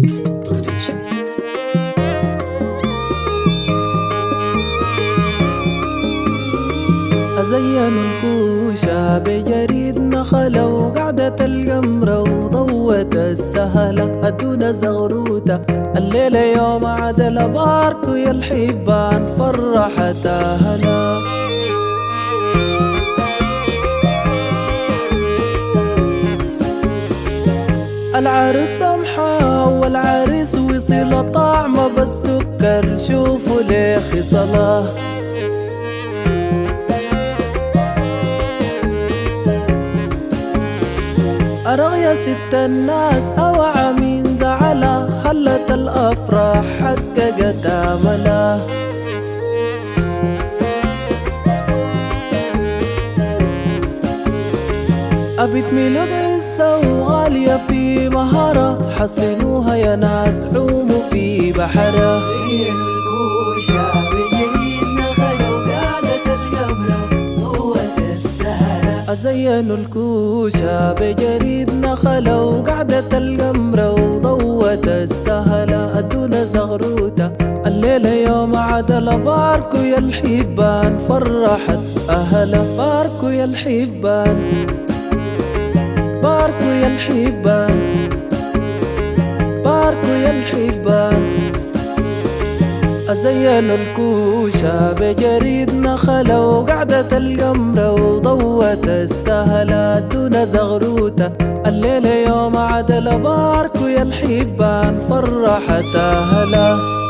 Beats Production أزين الكوشة بجريد نخلة وقعدة القمرة وضوة السهلة أدونا زغروتة الليلة يوم عدل باركو يا الحبان فرحت أهلا العرس سمحة والعريس وصل طعمة بالسكر شوفوا ليه صلاه أرغ يا ست الناس أوعى من زعلة هلت الأفراح حققت آملها أبيت ميلود عزة وغالية في مهرة حصنوها يا ناس عوموا في بحرها زين الكوشة بجريد نخلة وقعدة القمرة قوة السهلة أزين الكوشة بجريد نخلة وقعدة القمرة وضوة السهلة أدونا زغروتة الليلة يوم عدل باركو يا الحبان فرحت أهلا باركو يا الحبان باركو يا الحبان باركو يا الحبان أزين الكوشة بجريد نخلة وقعدة القمرة وضوة السهلة دون زغروتة الليلة يوم عدل باركو يا الحبان فرحت أهلا